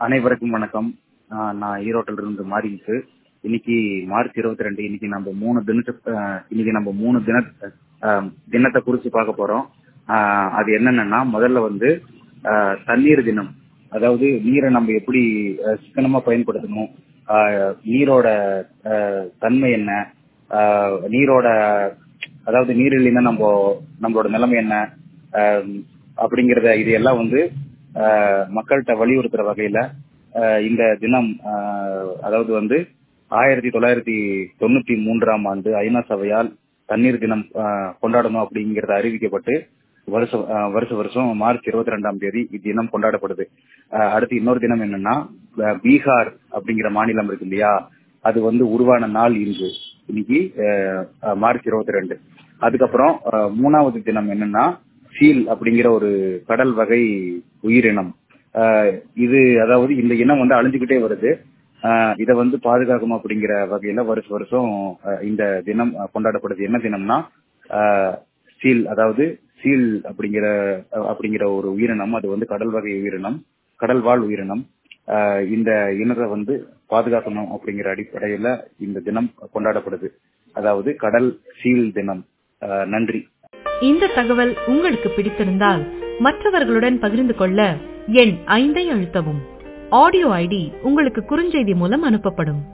அனைவருக்கும் வணக்கம் ஆஹ் நான் ஈரோட்டில இருந்து மாறிட்டு இன்னைக்கு மார்ச் இருபத்தி ரெண்டு இன்னைக்கு நம்ம மூணு தினத்தை ஆஹ் இன்னைக்கு நம்ம மூணு தின ஆஹ் தினத்தை குறிச்சு பார்க்க போறோம் ஆஹ் அது என்னென்னா முதல்ல வந்து ஆஹ் தண்ணீர் தினம் அதாவது நீரை நம்ம எப்படி ஆஹ் சிக்கனமா பயன்படுத்தணும் ஆஹ் நீரோட ஆஹ் தன்மை என்ன ஆஹ் நீரோட அதாவது நீர் இல்லைன்னா நம்ம நம்மளோட நிலைமை என்ன ஆஹ் அப்படிங்கறத இது எல்லாம் வந்து ஆஹ் மக்கள்கிட்ட வலியுறுத்துற வகையில ஆஹ் இந்த தினம் ஆஹ் அதாவது வந்து ஆயிரத்தி தொள்ளாயிரத்தி தொண்ணூத்தி மூன்றாம் ஆண்டு ஐநா சபையால் தண்ணீர் தினம் ஆஹ் கொண்டாடணும் அப்படிங்கறது அறிவிக்கப்பட்டு வருஷம் ஆஹ் வருஷ வருஷம் மார்ச் இருபத்தி ரெண்டாம் தேதி இத்தினம் கொண்டாடப்படுது ஆஹ் அடுத்து இன்னொரு தினம் என்னன்னா ஆஹ் பீகார் அப்படிங்கிற மாநிலம் இருக்கு இல்லையா அது வந்து உருவான நாள் இன்று இன்னைக்கு ஆஹ் மார்ச் இருபத்தி ரெண்டு அதுக்கப்புறம் ஆஹ் மூணாவது தினம் என்னன்னா சீல் அப்படிங்கிற ஒரு கடல் வகை உயிரினம் ஆஹ் இது அதாவது இந்த இனம் வந்து அழிஞ்சுக்கிட்டே வருது ஆஹ் இதை வந்து பாதுகாக்கணும் அப்படிங்கிற வகையில வருஷ வருஷம் ஆஹ் இந்த தினம் கொண்டாடப்படுது என்ன தினம்னா ஆஹ் சீல் அதாவது சீல் அப்படிங்கிற அப்படிங்கிற ஒரு உயிரினம் அது வந்து கடல் வகை உயிரினம் கடல் வாழ் உயிரினம் ஆஹ் இந்த இனத்தை வந்து பாதுகாக்கணும் அப்படிங்கிற அடிப்படையில இந்த தினம் கொண்டாடப்படுது அதாவது கடல் சீல் தினம் ஆஹ் நன்றி இந்த தகவல் உங்களுக்கு பிடித்திருந்தால் மற்றவர்களுடன் பகிர்ந்து கொள்ள எண் ஐந்தை அழுத்தவும் ஆடியோ ஐடி உங்களுக்கு குறுஞ்செய்தி மூலம் அனுப்பப்படும்